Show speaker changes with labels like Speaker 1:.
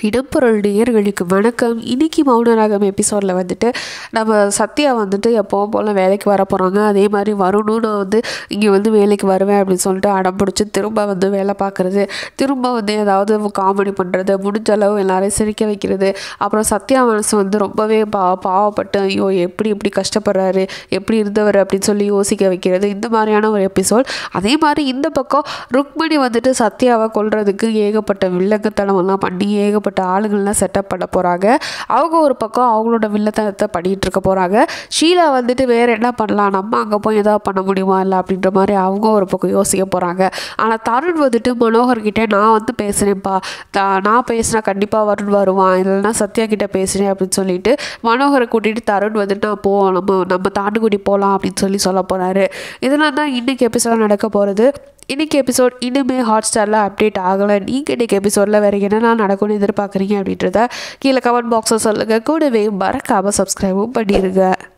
Speaker 1: இடம்பொருள் நேயர்களுக்கு வணக்கம் இன்னைக்கு மௌனராகம் எபிசோடில் வந்துட்டு நம்ம சத்யா வந்துட்டு எப்போவும் போல் வேலைக்கு வர போகிறாங்க அதே மாதிரி வரணும் நான் வந்து இங்கே வந்து வேலைக்கு வருவேன் அப்படின்னு சொல்லிட்டு அடம் பிடிச்சி திரும்ப வந்து வேலை பார்க்குறது திரும்ப வந்து ஏதாவது காமெடி பண்ணுறது முடிஞ்ச அளவு எல்லாரையும் சிரிக்க வைக்கிறது அப்புறம் சத்யா மனசு வந்து ரொம்பவே பா பாவப்பட்டு ஐயோ எப்படி இப்படி கஷ்டப்படுறாரு எப்படி இருந்தவர் அப்படின்னு சொல்லி யோசிக்க வைக்கிறது இந்த மாதிரியான ஒரு எபிசோட் அதே மாதிரி இந்த பக்கம் ருக்மணி வந்துட்டு சத்யாவை கொல்றதுக்கு ஏகப்பட்ட வில்லங்கத்தனமெல்லாம் பண்ணி ஏகப்பட்ட ஆளுங்கள்லாம் செட்டப் பண்ண போகிறாங்க அவங்க ஒரு பக்கம் அவங்களோட வில்லத்தனத்தை பண்ணிகிட்டு இருக்க போகிறாங்க ஷீலா வந்துட்டு வேறு என்ன பண்ணலாம் நம்ம அங்கே போய் எதாவது பண்ண முடியுமா இல்லை அப்படின்ற மாதிரி அவங்க ஒரு பக்கம் யோசிக்க போகிறாங்க ஆனால் தருண் வந்துட்டு மனோகர்கிட்ட நான் வந்து பேசுகிறேன்ப்பா த- நான் பேசினா கண்டிப்பாக வருண் வருவான் இல்லைன்னா சத்யா கிட்ட பேசுகிறேன் அப்படின்னு சொல்லிட்டு மனோகரை கூட்டிகிட்டு தருண் வந்துட்டு நான் போ நம்ம நம்ம தாண்டுகுடி போகலாம் அப்படின்னு சொல்லி சொல்ல போகிறாரு இதெல்லாம் தான் இன்றைக்கி எபிசோட் நடக்க போகிறது இன்றைக்கி எபிசோட் இனிமே ஹாட் ஸ்டாரில் அப்டேட் ஆகலை நீங்கள் இன்றைக்கி எபிசோடில் வேறு என்னெல்லாம் நடக்கும்னு எதிர்பார்க்குறீங்க அப்படின்றத கீழே கமெண்ட் பாக்ஸில் சொல்லுங்கள் கூடவே மறக்காமல் சப்ஸ்கிரைபும் பண்ணிடுங்க